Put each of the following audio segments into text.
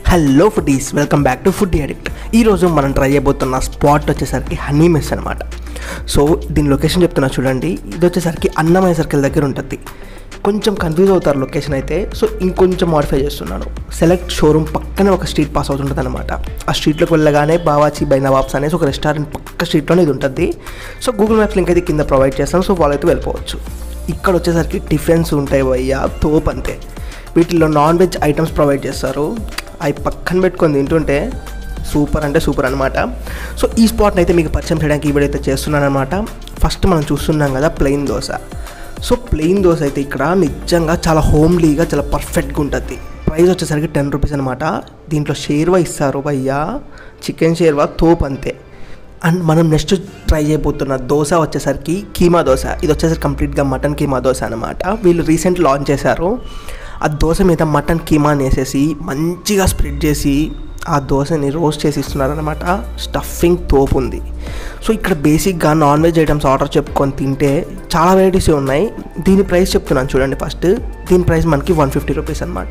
hello foodies welcome back to food addict ఈరోజు మనం try చేయబోతున్న స్పాట్ వచ్చేసరికి హనీ మెస్ అనమాట సో దీని లొకేషన్ చెప్తున్నా చూడండి ఇది వచ్చేసరికి అన్నమయ్య సర్కిల్ దగ్గర ఉంటుంది కొంచెం కన్ఫ్యూజ్ అవుతారు లొకేషన్ అయితే సో ఇంకొంచెం మాడిఫై చేస్తున్నాను సెలెక్ట్ షోరూమ్ పక్కనే ఒక స్ట్రీట్ పాస్ అవుతుంటుంది అనమాట ఆ స్ట్రీట్లోకి వెళ్ళగానే బావాచి బై నవాబ్స్ అనేసి ఒక రెస్టారెంట్ పక్క స్ట్రీట్లోనే ఇది ఉంటుంది సో గూగుల్ మ్యాప్స్ లింక్ అయితే కింద ప్రొవైడ్ చేస్తాను సో వాళ్ళైతే వెళ్ళిపోవచ్చు ఇక్కడ వచ్చేసరికి టిఫిన్స్ ఉంటాయి భయ్యా తోపు అంతే వీటిల్లో నాన్ వెజ్ ఐటమ్స్ ప్రొవైడ్ చేస్తారు అవి పక్కన పెట్టుకొని తింటుంటే సూపర్ అంటే సూపర్ అనమాట సో ఈ స్పాట్ని అయితే మీకు పరిచయం చేయడానికి ఈ వీడియో అయితే చేస్తున్నాను అనమాట ఫస్ట్ మనం చూస్తున్నాం కదా plain dosa so plain dosa అయితే ఇక్కడ నిజంగా చాలా హోమ్లీగా చాలా పర్ఫెక్ట్గా ఉంటుంది ప్రైస్ వచ్చేసరికి టెన్ రూపీస్ అనమాట దీంట్లో షేర్వా ఇస్తారు భయ్యా చికెన్ షేర్వా తోపు అంతే అండ్ మనం నెక్స్ట్ ట్రై చేయబోతున్న దోశ వచ్చేసరికి కీమా దోశ ఇది వచ్చేసరికి కంప్లీట్గా మటన్ కీమా దోశ అనమాట వీళ్ళు రీసెంట్ లాంచ్ చేశారు ఆ దోశ మీద మటన్ కీమాని వేసేసి మంచిగా స్ప్రెడ్ చేసి ఆ దోశని రోస్ట్ చేసి ఇస్తున్నారనమాట స్టఫింగ్ తోపు ఉంది సో ఇక్కడ బేసిక్గా నాన్ వెజ్ ఐటమ్స్ ఆర్డర్ చెప్పుకొని తింటే చాలా వెరైటీస్ ఉన్నాయి దీని ప్రైస్ చెప్తున్నాను చూడండి ఫస్ట్ దీని ప్రైస్ మనకి వన్ ఫిఫ్టీ రూపీస్ అనమాట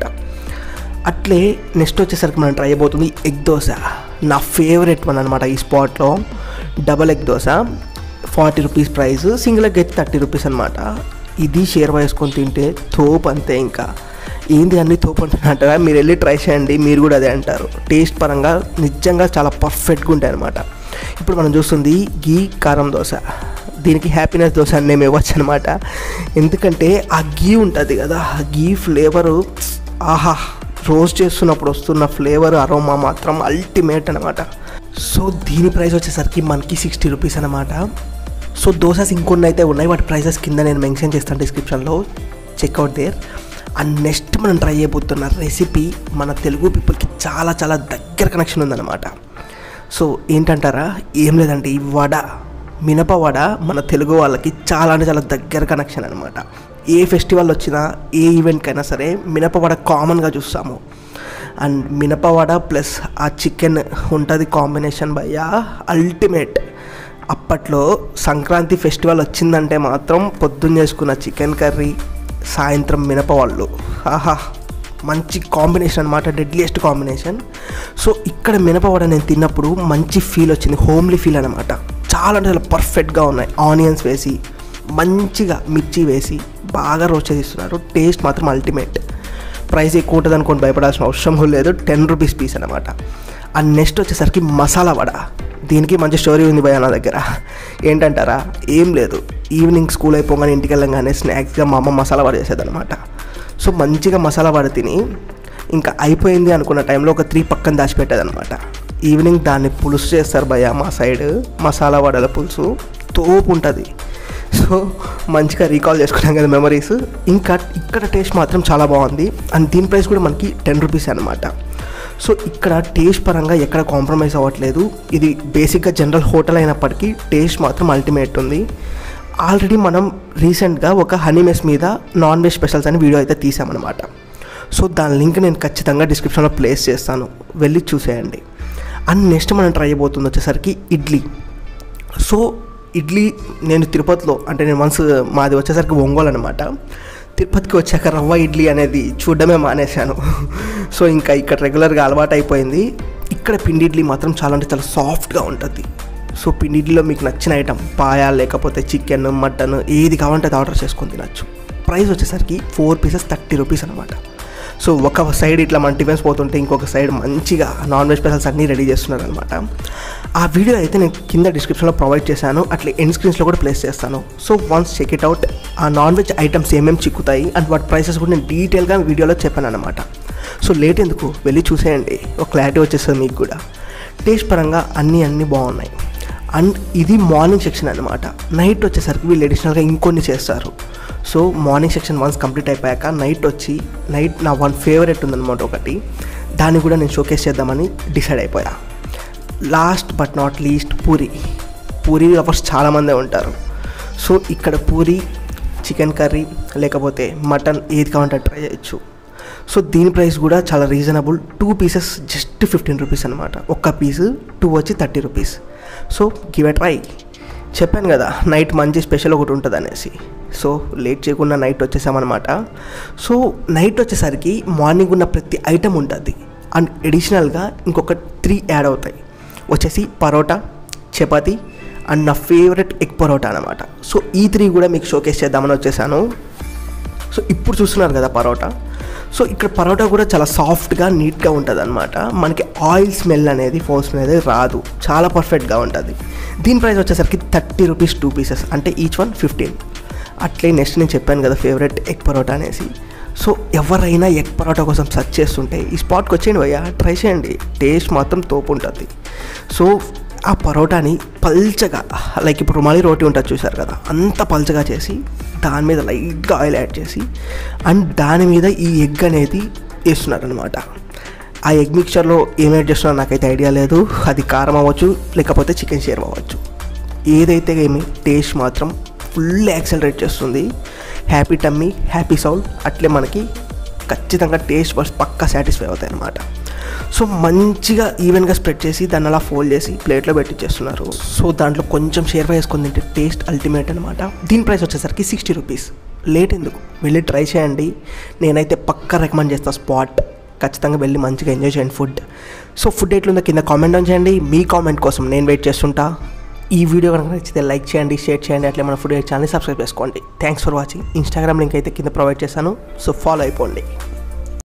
అట్లే నెక్స్ట్ వచ్చేసరికి మనం ట్రై అయిపోతుంది ఎగ్ దోశ నా ఫేవరెట్ వన్ అనమాట ఈ స్పాట్లో double egg dosa forty rupees price single egg అయితే థర్టీ రూపీస్ అనమాట ఇది షేర్ వేసుకొని తింటే తోపు అంతే ఇంకా ఏంది అన్ని తోపు అంటున్నట్టుగా మీరు వెళ్ళి ట్రై చేయండి మీరు కూడా అదే అంటారు టేస్ట్ పరంగా నిజంగా చాలా పర్ఫెక్ట్గా ఉంటాయి అనమాట ఇప్పుడు మనం చూస్తుంది గీ కారం దోశ దీనికి హ్యాపీనెస్ దోశ అని మేము ఇవ్వచ్చు అనమాట ఎందుకంటే ఆ గీ ఉంటుంది కదా ఆ గీ ఫ్లేవరు ఆహా రోస్ట్ చేస్తున్నప్పుడు వస్తున్న ఫ్లేవర్ అరోమా మాత్రం అల్టిమేట్ అనమాట సో దీని ప్రైస్ వచ్చేసరికి మనకి సిక్స్టీ రూపీస్ అనమాట సో దోసాస్ ఇంకొన్ని అయితే ఉన్నాయి వాటి ప్రైసెస్ కింద నేను మెన్షన్ చేస్తాను డిస్క్రిప్షన్లో చెక్అవుట్ దేర్ అండ్ నెక్స్ట్ మనం ట్రై చేయబోతున్న రెసిపీ మన తెలుగు పీపుల్కి చాలా చాలా దగ్గర కనెక్షన్ ఉందన్నమాట సో ఏంటంటారా ఏం లేదండి ఈ వడ మినప వడ మన తెలుగు వాళ్ళకి చాలా అంటే చాలా దగ్గర కనెక్షన్ అనమాట ఏ ఫెస్టివల్ వచ్చినా ఏ ఈవెంట్కైనా సరే మినపవడ కామన్గా చూస్తాము అండ్ మినపవడ ప్లస్ ఆ చికెన్ ఉంటుంది కాంబినేషన్ భయ్యా అల్టిమేట్ అప్పట్లో సంక్రాంతి ఫెస్టివల్ వచ్చిందంటే మాత్రం పొద్దున్న చేసుకున్న చికెన్ కర్రీ సాయంత్రం మినపవాళ్ళు ఆహా మంచి కాంబినేషన్ అనమాట డెడ్లియెస్ట్ కాంబినేషన్ సో ఇక్కడ మినపవడ నేను తిన్నప్పుడు మంచి ఫీల్ వచ్చింది హోమ్లీ ఫీల్ అనమాట చాలా అంటే చాలా పర్ఫెక్ట్గా ఉన్నాయి ఆనియన్స్ వేసి మంచిగా మిర్చి వేసి బాగా రోస్ట్ చేసిస్తున్నారు టేస్ట్ మాత్రం అల్టిమేట్ ప్రైస్ ఎక్కువ ఉంటుంది అనుకోని భయపడాల్సిన అవసరం కూడా లేదు టెన్ రూపీస్ పీస్ అనమాట అండ్ నెక్స్ట్ వచ్చేసరికి మసాలా వడ దీనికి మంచి స్టోరీ ఉంది భయ నా దగ్గర ఏంటంటారా ఏం లేదు ఈవినింగ్ స్కూల్ అయిపోగానే ఇంటికి వెళ్ళంగానే స్నాక్స్గా మా అమ్మ మసాలా వడ చేసేదనమాట సో మంచిగా మసాలా వడ తిని ఇంకా అయిపోయింది అనుకున్న టైంలో ఒక త్రీ పక్కన దాచిపెట్టేదనమాట ఈవినింగ్ దాన్ని పులుసు చేస్తారు భయ మా సైడ్ మసాలా వడల పులుసు తోపు ఉంటుంది సో మంచిగా రీకాల్ చేసుకున్నాం కదా మెమరీస్ ఇంకా ఇక్కడ టేస్ట్ మాత్రం చాలా బాగుంది అండ్ దీని ప్రైస్ కూడా మనకి టెన్ రూపీస్ అనమాట సో ఇక్కడ టేస్ట్ పరంగా ఎక్కడ కాంప్రమైజ్ అవ్వట్లేదు ఇది బేసిక్గా జనరల్ హోటల్ అయినప్పటికీ టేస్ట్ మాత్రం అల్టిమేట్ ఉంది ఆల్రెడీ మనం రీసెంట్గా ఒక హనీ మెస్ మీద నాన్ వెజ్ స్పెషల్స్ అని వీడియో అయితే తీసామన్నమాట సో దాని లింక్ నేను ఖచ్చితంగా డిస్క్రిప్షన్లో ప్లేస్ చేస్తాను వెళ్ళి చూసేయండి అండ్ నెక్స్ట్ మనం ట్రై అయిపోతుంది వచ్చేసరికి ఇడ్లీ సో ఇడ్లీ నేను తిరుపతిలో అంటే నేను వన్స్ మాది వచ్చేసరికి ఒంగోలు అనమాట తిరుపతికి వచ్చాక రవ్వ ఇడ్లీ అనేది చూడడమే మానేశాను సో ఇంకా ఇక్కడ రెగ్యులర్గా అలవాటు అయిపోయింది ఇక్కడ పిండి ఇడ్లీ మాత్రం చాలా అంటే చాలా సాఫ్ట్గా ఉంటుంది సో పిండి ఇడ్లీలో మీకు నచ్చిన ఐటమ్ పాయా లేకపోతే చికెన్ మటన్ ఏది కావాలంటే అది ఆర్డర్ చేసుకొని తినచ్చు ప్రైస్ వచ్చేసరికి ఫోర్ పీసెస్ థర్టీ రూపీస్ అనమాట సో ఒక సైడ్ ఇట్లా మన టిఫిన్స్ పోతుంటే ఇంకొక సైడ్ మంచిగా నాన్ వెజ్ స్పెషల్స్ అన్నీ రెడీ చేస్తున్నారు అనమాట ఆ వీడియో అయితే నేను కింద డిస్క్రిప్షన్లో ప్రొవైడ్ చేశాను అట్లా ఎండ్ స్క్రీన్స్లో కూడా ప్లేస్ చేస్తాను so once check it out ఆ నాన్ వెజ్ ఐటమ్స్ ఏమేమి చిక్కుతాయి అండ్ వాటి ప్రైసెస్ కూడా నేను డీటెయిల్గా వీడియోలో చెప్పాను అనమాట సో లేట్ ఎందుకు వెళ్ళి చూసేయండి ఒక క్లారిటీ వచ్చేస్తుంది మీకు కూడా టేస్ట్ పరంగా అన్నీ అన్నీ బాగున్నాయి అండ్ ఇది మార్నింగ్ సెక్షన్ అనమాట నైట్ వచ్చేసరికి వీళ్ళు అడిషనల్గా ఇంకొన్ని చేస్తారు so morning section once complete అయిపోయాక నైట్ వచ్చి నైట్ నా వన్ ఫేవరెట్ ఉందన్నమాట ఒకటి దాన్ని కూడా నేను షోకేస్ చేద్దామని డిసైడ్ అయిపోయా last but not least puri puri lovers చాలామందే ఉంటారు సో ఇక్కడ పూరి చికెన్ కర్రీ లేకపోతే మటన్ ఏది కావాలంటే ట్రై చేయొచ్చు సో దీని ప్రైస్ కూడా చాలా reasonable two pieces just fifteen rupees అనమాట ఒక్క పీసు టూ వచ్చి thirty rupees so give a try చెప్పాను కదా నైట్ మంచి స్పెషల్ ఒకటి ఉంటుంది అనేసి సో లేట్ చేయకుండా నైట్ వచ్చేసామన్నమాట సో నైట్ వచ్చేసరికి మార్నింగ్ ఉన్న ప్రతి ఐటమ్ ఉంటుంది అండ్ ఎడిషనల్గా ఇంకొక త్రీ యాడ్ అవుతాయి వచ్చేసి పరోటా చపాతి అండ్ నా ఫేవరెట్ ఎగ్ పరోటా అనమాట సో ఈ త్రీ కూడా మీకు షోకేస్ చేద్దామని వచ్చేసాను సో ఇప్పుడు చూస్తున్నారు కదా పరోటా సో ఇక్కడ పరోటా కూడా చాలా సాఫ్ట్గా నీట్గా ఉంటుంది అనమాట మనకి ఆయిల్ స్మెల్ అనేది ఫోర్ స్మెల్ అనేది రాదు చాలా పర్ఫెక్ట్గా ఉంటుంది దీని ప్రైస్ వచ్చేసరికి థర్టీ రూపీస్ టూ పీసెస్ అంటే ఈచ్ వన్ ఫిఫ్టీన్ అట్లే నెక్స్ట్ నేను చెప్పాను కదా ఫేవరెట్ ఎగ్ పరోటా అనేసి సో ఎవరైనా ఎగ్ పరోటా కోసం సెర్చ్ చేస్తుంటే ఈ స్పాట్కి వచ్చేయండి భయ్యా ట్రై చేయండి టేస్ట్ మాత్రం తోపు ఉంటుంది సో ఆ పరోటాని పల్చగా లైక్ ఇప్పుడు రుమాలి రోటీ ఉంటుంది చూసారు కదా అంత పల్చగా చేసి దాని మీద లైట్గా ఆయిల్ యాడ్ చేసి అండ్ దాని మీద ఈ ఎగ్ అనేది వేస్తున్నారనమాట ఆ ఎగ్ మిక్చర్లో ఏం యాడ్ చేస్తున్నారో నాకైతే ఐడియా లేదు అది కారం అవ్వచ్చు లేకపోతే చికెన్ షేర్ అవ్వచ్చు ఏదైతే ఏమి టేస్ట్ మాత్రం ఫుల్ యాక్సలరేట్ చేస్తుంది హ్యాపీ టమ్మీ హ్యాపీ సౌల్ అట్లే మనకి ఖచ్చితంగా టేస్ట్ బస్ పక్కా సాటిస్ఫై అవుతాయి అనమాట సో మంచిగా ఈవెన్గా స్ప్రెడ్ చేసి దాన్ని అలా ఫోల్డ్ చేసి ప్లేట్లో పెట్టించేస్తున్నారు సో దాంట్లో కొంచెం షేర్ వేసుకొని తింటే టేస్ట్ అల్టిమేట్ అనమాట దీని ప్రైస్ వచ్చేసరికి సిక్స్టీ రూపీస్ లేట్ ఎందుకు వెళ్ళి ట్రై చేయండి నేనైతే పక్కా రికమెండ్ చేస్తాను స్పాట్ ఖచ్చితంగా వెళ్ళి మంచిగా ఎంజాయ్ చేయండి ఫుడ్ సో ఫుడ్ ఎట్లుందో కింద కామెంట్ డౌన్ చేయండి మీ కామెంట్ కోసం నేను వెయిట్ చేస్తుంటా ఈ వీడియో కనుక నచ్చితే లైక్ చేయండి షేర్ చేయండి అట్లే మన ఫుడ్ ఛానల్ సబ్స్క్రైబ్ చేసుకోండి thanks for watching Instagram link అయితే కింద ప్రొవైడ్ చేశాను సో ఫాలో అయిపోండి